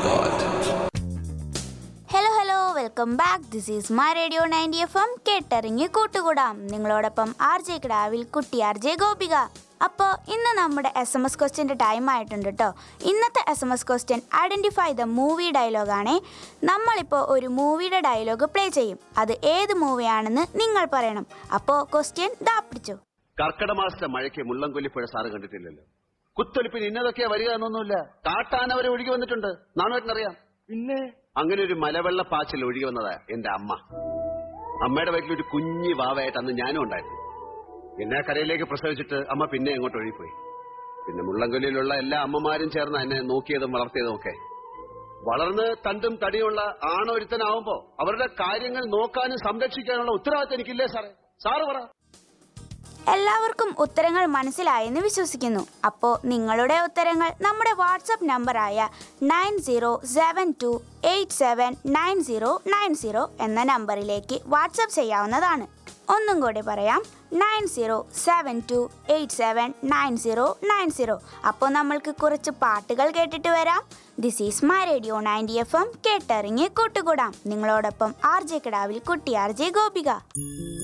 god. Hello hello welcome back this is my radio ninety F M കേട്ടറിഞ്ഞ് കൂട്ടുകൂടാം നിങ്ങളോടൊപ്പം R J കിടാവിൽ കുട്ടി R J Gopika അപ്പോൾ ഇന്ന് നമ്മുടെ എസ് എം എസ് ക്വസ്റ്റ്യൻ്റെ ടൈം ആയിട്ടുണ്ട് കേട്ടോ ഇന്നത്തെ S M S question identify the movie ഡയലോഗാണേ നമ്മളിപ്പോൾ ഒരു മൂവിയുടെ ഡയലോഗ് പ്ലേ ചെയ്യും അത് ഏത് മൂവിയാണെന്ന് നിങ്ങൾ പറയണം അപ്പോൾ ക്വസ്റ്റ്യൻ ദാ പിടിച്ചു കർക്കിട മാസത്തെ മഴയ്ക്ക് മുള്ളംകൊല്ലിപ്പുഴ സാറ് കണ്ടിട്ടില്ലല്ലോ കുത്തൊലിപ്പിന് ഇന്നതൊക്കെയാ വരിക എന്നൊന്നുമില്ല കാട്ടാന വരെ ഒഴുകി വന്നിട്ടുണ്ട് നാണുവേട്ടനറിയാം പിന്നെ അങ്ങനെ ഒരു മലവെള്ള പാച്ചിൽ ഒഴുകി വന്നതാ എന്റെ അമ്മ അമ്മയുടെ വയറ്റിൽ ഒരു കുഞ്ഞി വാവയായിട്ട് അന്ന് ഞാനും ഉണ്ടായിരുന്നു എന്നെ കരയിലേക്ക് പ്രസവിച്ചിട്ട് അമ്മ പിന്നെ അങ്ങോട്ട് ഒഴുകിപ്പോയി പിന്നെ മുള്ളംകൊല്ലിയിലുള്ള എല്ലാ അമ്മമാരും ചേർന്ന് എന്നെ നോക്കിയതും വളർത്തിയതും ഒക്കെ വളർന്ന് തണ്ടും തടിയുള്ള ആണൊരുത്തനാവുമ്പോ അവരുടെ കാര്യങ്ങൾ നോക്കാനും സംരക്ഷിക്കാനുള്ള ഉത്തരവാദിത്തം എനിക്കില്ലേ സാറേ സാറ് പറ എല്ലാവർക്കും ഉത്തരങ്ങൾ മനസ്സിലായെന്ന് വിശ്വസിക്കുന്നു അപ്പോൾ നിങ്ങളുടെ ഉത്തരങ്ങൾ നമ്മുടെ വാട്സപ്പ് നമ്പറായ nine zero seven two eight seven nine zero nine zero എന്ന നമ്പറിലേക്ക് വാട്സപ്പ് ചെയ്യാവുന്നതാണ് ഒന്നും കൂടി പറയാം nine zero seven two eight seven nine zero nine zero അപ്പോൾ നമ്മൾക്ക് കുറച്ച് പാട്ടുകൾ കേട്ടിട്ട് വരാം this is my radio ninety F M കേട്ടറിഞ്ഞ് കൂട്ടുകൂടാം നിങ്ങളോടൊപ്പം ആർ ജെ കിടാവിൽ കുട്ടി ആർ ജെ ഗോപിക